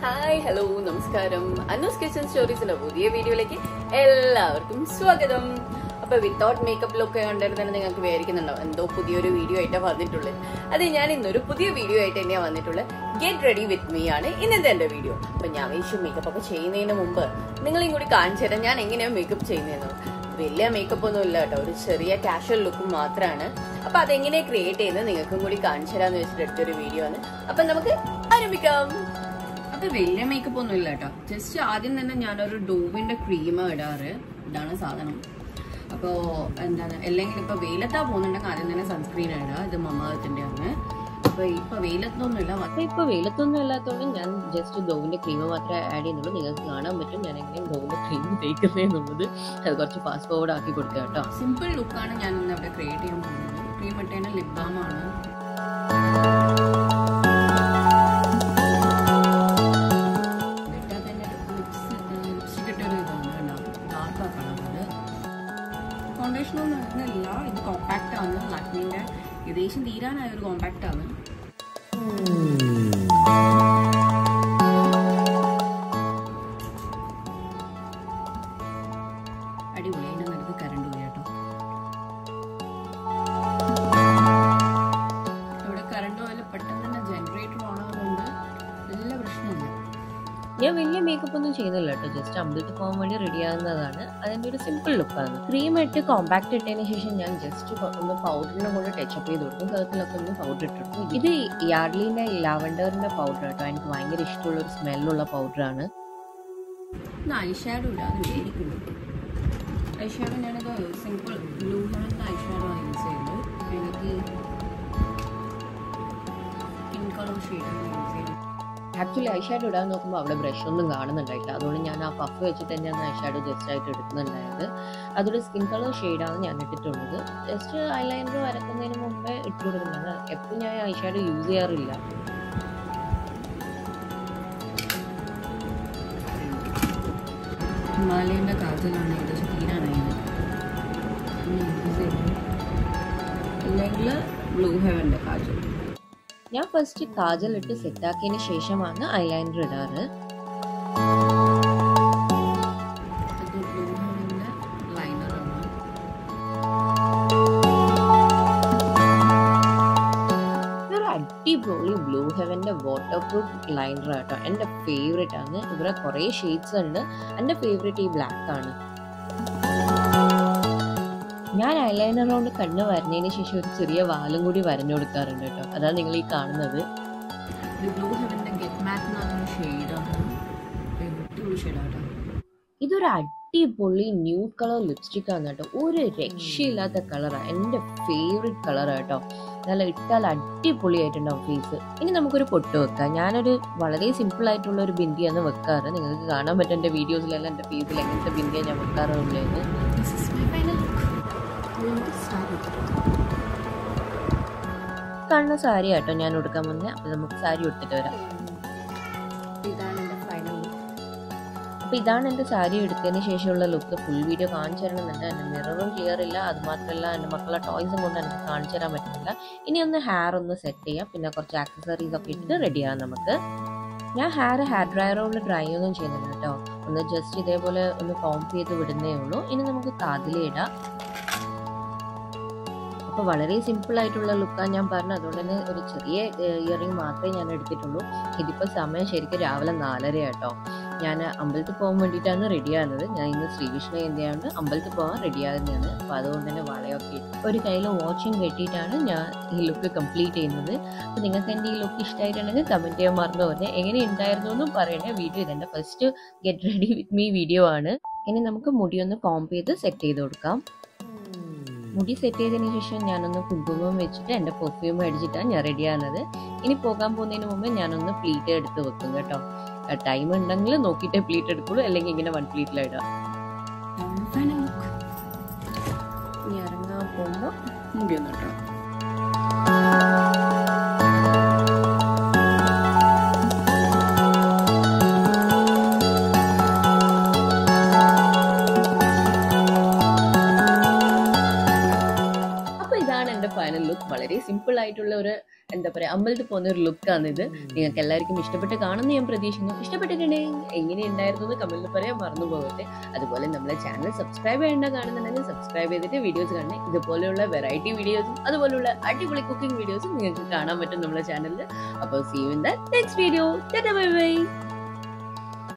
Hi hello നമസ്കാരം അന്നൂസ് kitchen സ്റ്റോറീസിന്റെ പുതിയ വീഡിയോയിലേക്ക് എല്ലാവർക്കും സ്വാഗതം അപ്പൊ വിത്തൗട്ട് മേക്കപ്പ് ലുക്ക് കണ്ടിട്ട് തന്നെ നിങ്ങൾക്ക് വിചാരിക്കുന്നുണ്ടോ എന്തോ പുതിയൊരു വീഡിയോ ആയിട്ടാണ് വന്നിട്ടുള്ളത് അതെ ഞാൻ ഇന്നൊരു പുതിയ വീഡിയോ ആയിട്ട് തന്നെയാണ് വന്നിട്ടുള്ളത് ഗെറ്റ് റെഡി വിത്ത് മീ ആണ് ഇന്നത്തെ എന്റെ വീഡിയോ അപ്പൊ ഞാൻ വിഷു മേക്കപ്പ് ഒക്കെ ചെയ്യുന്നതിന് മുമ്പ് നിങ്ങളെയും കൂടി കാണിച്ചു തരാം ഞാൻ എങ്ങനെയാണ് മേക്കപ്പ് ചെയ്യുന്നതെന്ന് വലിയ മേക്കപ്പ് ഒന്നും ഇല്ല കേട്ടോ ഒരു ചെറിയ കാഷ്വൽ ലുക്ക് മാത്രമാണ് അപ്പൊ അതെങ്ങനെ ക്രിയേറ്റ് ചെയ്യുന്നത് നിങ്ങൾക്കും കൂടി കാണിച്ചു തരാന്ന് വെച്ചിട്ട് എടുത്തൊരു വീഡിയോ ആണ് അപ്പൊ നമുക്ക് ആരംഭിക്കാം അപ്പൊ വലിയ മേക്കപ്പ് ഒന്നും ഇല്ല കേട്ടോ ജസ്റ്റ് ആദ്യം തന്നെ ഞാനൊരു ഡോവിന്റെ ക്രീം ഇടാറ് ഇതാണ് സാധനം അപ്പോ എന്താണ് അല്ലെങ്കിൽ ഇപ്പൊ വെയിലത്താ പോകുന്നുണ്ടെങ്കിൽ ആദ്യം തന്നെ സൺസ്ക്രീൻ ഇടുക ഇത് മമാത്തിന്റെ ആണ് അപ്പൊ ഇപ്പൊ വെയിലത്തൊന്നും ഇല്ല അപ്പൊ ഇപ്പൊ വെയിലത്തൊന്നും ഇല്ലാത്തതുകൊണ്ട് ഞാൻ ജസ്റ്റ് ഡോവിന്റെ ക്രീം മാത്രമേ ആഡ് ചെയ്യുന്നുള്ളൂ നിങ്ങൾക്ക് കാണാൻ പറ്റും ഞാൻ എങ്ങനെയും ഡോവിന്റെ ക്രീം തേക്കുന്നത് എന്നുള്ളത് അത് കുറച്ച് ഫാസ്റ്റ് ഫോർവേഡ് ആക്കി കൊടുക്കുക കേട്ടോ സിമ്പിൾ ലുക്കാണ് ഞാൻ ഇന്ന് അവിടെ ക്രിയേറ്റ് ചെയ്യാൻ പോകുന്നത് ക്രീം ഇട്ടേനെ ലിപ് ബാം ആണ് ഇട്ടാൽ തന്നെ ലിപ്സ്റ്റിക് ഇട്ടൊരു ഇതാണ് ഡാർക്ക് ആക്കണം അത് ഫൗണ്ടേഷൻ ഒന്നും ഇടുന്നില്ല ഇത് കോമ്പാക്റ്റ് ആണ് ലാക്മിന്റെ ഏകദേശം തീരാനായ ഒരു കോമ്പാക്റ്റ് ആണ് അടിപൊളി അതിൻ്റെ നിനക്ക് കറണ്ട് പോയി കേട്ടോ ഇവിടെ കറണ്ട് പോയാൽ പെട്ടെന്ന് തന്നെ ജനറേറ്റർ ഓൺ ആവുന്നതുകൊണ്ട് വലിയ പ്രശ്നമില്ല ഞാൻ വലിയ മേക്കപ്പ് ഒന്നും ചെയ്യുന്നില്ല കേട്ടോ ജസ്റ്റ് അമ്പലത്തിൽ പോകാൻ വേണ്ടി റെഡി ആകുന്നതാണ് അതിന്റെ ഒരു സിമ്പിൾ ലുക്കാണ് ക്രീം ഇട്ട് കോമ്പാക്ട് ഇട്ടതിന് ശേഷം ഞാൻ ജസ്റ്റ് ഒന്ന് പൗഡറിനെ കൊണ്ട് ടച്ചപ്പ് ചെയ്ത് കൊടുക്കും കഴുത്തിലൊക്കെ ഒന്ന് പൗഡർ ഇട്ടെടുക്കും ഇത് യാർഡ്ലിന്റെ ലാവൻഡറിന്റെ പൗഡർ കേട്ടോ എനിക്ക് ഭയങ്കര ഇഷ്ടമുള്ള ഒരു സ്മെല്ലുള്ള പൗഡറാണ് ഇന്ന് ഐഷാഡോ ഇടാന്ന് വിചാരിക്കുന്നു ഐഷാഡോ ഞാനത് സിമ്പിൾ ബ്ലൂ കളറിൻ്റെ ഐഷാഡോ ആണ് യൂസ് ചെയ്യുന്നത് എനിക്ക് സ്കിൻ കളർ ഷെയ്ഡാണ് യൂസ് ചെയ്യുന്നത് ആക്ച്വലി ഐഷാഡോ ഇടാൻ നോക്കുമ്പോൾ അവിടെ ബ്രഷ് ഒന്നും കാണുന്നുണ്ടായിട്ടില്ല അതുകൊണ്ട് ഞാൻ ആ പഫ് വെച്ചിട്ട് തന്നെയാണ് ഐഷാഡോ ജസ്റ്റ് ആയിട്ട് എടുക്കുന്നുണ്ടായത് അതൊരു സ്കിൻ കളർ ഷെയ്ഡാണ് ഞാൻ ഇട്ടിട്ടുള്ളത് ജസ്റ്റ് ഐലൈനർ വരക്കുന്നതിന് മുമ്പേ ഇട്ട് കൊടുക്കുന്നതാണ് എപ്പോഴും ഞാൻ ഐഷാഡോ യൂസ് ചെയ്യാറില്ല ഹിമാലയൻ്റെ കാജലാണ് ഏകദേശം തീരാനായത് യൂസ് ചെയ്യുന്നത് അല്ലെങ്കിൽ ബ്ലൂ ഹെവൻ്റെ കാജൽ ഞാൻ ഫസ്റ്റ് കാജൽ ഇട്ട് സെറ്റാക്കിയതിന് ശേഷമാണ് ഐലൈനർ ഇടാറ് ഇത് ബ്ലൂ ഹെവൻ്റെ ലൈനറാണ് ഇതൊരു അടിപൊളി ബ്ലൂ ഹെവന്റെ വാട്ടർ പ്രൂഫ് ലൈനർ കേട്ടോ എൻ്റെ ഫേവറേറ്റ് ആണ് ഇവിടെ കുറേ ഷെയ്ഡ്സ് ഉണ്ട് എൻ്റെ ഫേവറേറ്റ് ഈ ബ്ലാക്ക് ആണ് ഞാൻ ഐലൈനർ കൊണ്ട് കണ്ണ് വരഞ്ഞതിന് ശേഷം ഒരു ചെറിയ വാലും കൂടി വരഞ്ഞു കൊടുക്കാറുണ്ട് കേട്ടോ അതാണ് നിങ്ങൾ ഈ കാണുന്നത് ഇത് ബ്ലൂ ഹെവൻ്റെ ഗെറ്റ് മാറ്റ് എന്ന് പറഞ്ഞ ഷെയ്ഡാണ് അടിപൊളി ഷെയ്ഡാട്ടോ ഇതൊരു അടിപൊളി ന്യൂഡ് കളർ ലിപ്സ്റ്റിക് ആണ് കേട്ടോ ഒരു രക്ഷയില്ലാത്ത കളറാണ് എൻ്റെ ഫേവറേറ്റ് കളറാണ് കേട്ടോ നല്ല ഇട്ടാൽ അടിപൊളിയായിട്ടുണ്ടാവും ഫേസ് ഇനി നമുക്കൊരു പൊട്ട് വെക്കാം ഞാനൊരു വളരെ സിമ്പിൾ ആയിട്ടുള്ള ഒരു ബിന്ദിയാണ് വെക്കാറ് നിങ്ങൾക്ക് കാണാൻ പറ്റും എൻ്റെ വീഡിയോസിലെല്ലാം എൻ്റെ ഫേസിൽ എങ്ങനത്തെ ബിന്ദിയാണ് ഞാൻ വെക്കാറുള്ളത് This is my final look. നമുക്ക് start ചെയ്യാം. കാണുന്ന സാരി കേട്ടോ ഞാൻ ഉടുക്കാൻ വന്നത് അപ്പോൾ നമുക്ക് സാരി ഉടുത്തിട്ട് വരാം ഇതാണ് എൻ്റെ ഫൈനൽ ലുക്ക് അപ്പോൾ ഇതാണ് എൻ്റെ സാരി എടുത്തതിന് ശേഷമുള്ള ലുക്ക് ഫുൾ വീഡിയോ കാണിച്ചു തരണമെന്നുണ്ട് എൻ്റെ മിററും ചെയ്യാറില്ല അത് മാത്രമല്ല എൻ്റെ മക്കളെ ടോയ്സും കൊണ്ട് എനിക്ക് കാണിച്ചു തരാൻ പറ്റുന്നില്ല ഇനി ഒന്ന് ഹെയർ ഒന്ന് സെറ്റ് ചെയ്യാം പിന്നെ കുറച്ച് ആക്സസറീസ് ഒക്കെ ഇട്ടിട്ട് റെഡി ആകാം നമുക്ക് ഞാൻ ഹെയർ ഹെയർ ഡ്രയർ കൊണ്ട് ഡ്രൈ ഒന്നും ചെയ്യുന്നില്ല കേട്ടോ ഒന്ന് ജസ്റ്റ് ഇതേപോലെ ഒന്ന് കോംപ് ചെയ്ത് വിടുന്നേ ഉള്ളൂ ഇനി നമുക്ക് കാതിലിടാം അപ്പോൾ വളരെ സിമ്പിൾ ആയിട്ടുള്ള ലുക്കാണ് ഞാൻ പറഞ്ഞത് അതുകൊണ്ട് തന്നെ ഒരു ചെറിയ ഇയറിംഗ് മാത്രമേ ഞാൻ എടുത്തിട്ടുള്ളൂ ഇതിപ്പോൾ സമയം ശരിക്കും രാവിലെ നാലര കേട്ടോ ഞാൻ അമ്പലത്തിൽ പോകാൻ വേണ്ടിയിട്ടാണ് റെഡിയാകുന്നത് ഞാൻ ഇന്ന് ശ്രീകൃഷ്ണ ജയന്തിയാണ്ട് അമ്പലത്തിൽ പോകാൻ റെഡിയാകുന്നതാണ് അപ്പോൾ അതുകൊണ്ട് തന്നെ വളയൊക്കെ ഇട്ട് ഒരു കയ്യിൽ വാച്ചും കെട്ടിയിട്ടാണ് ഞാൻ ഈ ലുക്ക് കംപ്ലീറ്റ് ചെയ്യുന്നത് അപ്പോൾ നിങ്ങൾക്ക് എൻ്റെ ഈ ലുക്ക് ഇഷ്ടമായിട്ടുണ്ടെങ്കിൽ കമൻറ്റ് ചെയ്യാൻ മറന്നു പറഞ്ഞാൽ എങ്ങനെ ഉണ്ടായിരുന്നു എന്നും പറയണേ വീഡിയോ ഇതെൻ്റെ first get ready with me video ആണ് ഇനി നമുക്ക് മുടി ഒന്ന് കോംപ് ചെയ്ത് സെറ്റ് ചെയ്ത് കൊടുക്കാം മുടി സെറ്റ് ചെയ്തതിന് ശേഷം ഞാനൊന്ന് കുങ്കുമം വെച്ചിട്ട് എൻ്റെ പെർഫ്യൂം അടിച്ചിട്ടാണ് ഞാൻ റെഡിയാകുന്നത് ഇനി പോകാൻ പോകുന്നതിന് മുമ്പ് ഞാനൊന്ന് പ്ലീറ്റ് എടുത്ത് വെക്കും കേട്ടോ ടൈം ഉണ്ടെങ്കിൽ നോക്കിയിട്ടേ പ്ലീറ്റ് എടുക്കുള്ളൂ അല്ലെങ്കിൽ ഇങ്ങനെ വൺ പ്ലീറ്റിലിടാം ഇതാണ് ഫൈനൽ ലുക്ക് ഇനി ഇറങ്ങാൻ പോകുമ്പോൾ മുടി ഒന്ന് ഇട്ടണം അപ്പോൾ ഇതാണ് എൻ്റെ ഫൈനൽ ലുക്ക് വളരെ സിമ്പിൾ ആയിട്ടുള്ള ഒരു എന്താ പറയാ അമ്പലത്തിൽ പോകുന്ന ഒരു ലുക്കാണ് ഇത് നിങ്ങൾക്ക് എല്ലാവർക്കും ഇഷ്ടപ്പെട്ട് കാണുമെന്ന് ഞാൻ പ്രതീക്ഷിക്കുന്നു ഇഷ്ടപ്പെട്ടിട്ടുണ്ടെങ്കിൽ എങ്ങനെയുണ്ടായിരുന്നു എന്ന് കമന്റിൽ പറയാൻ മറന്നു പോകട്ടെ അതുപോലെ നമ്മളെ ചാനൽ സബ്സ്ക്രൈബ് ചെയ്യേണ്ട കാണുന്നുണ്ടെങ്കിൽ സബ്സ്ക്രൈബ് ചെയ്തിട്ട് വീഡിയോസ് കാണണേ ഇതുപോലെയുള്ള വെറൈറ്റി വീഡിയോസും അതുപോലുള്ള അടിപൊളി കുക്കിംഗ് വീഡിയോസും നിങ്ങൾക്ക് കാണാൻ പറ്റും നമ്മുടെ ചാനലിൽ അപ്പോൾ see you in the next video bye by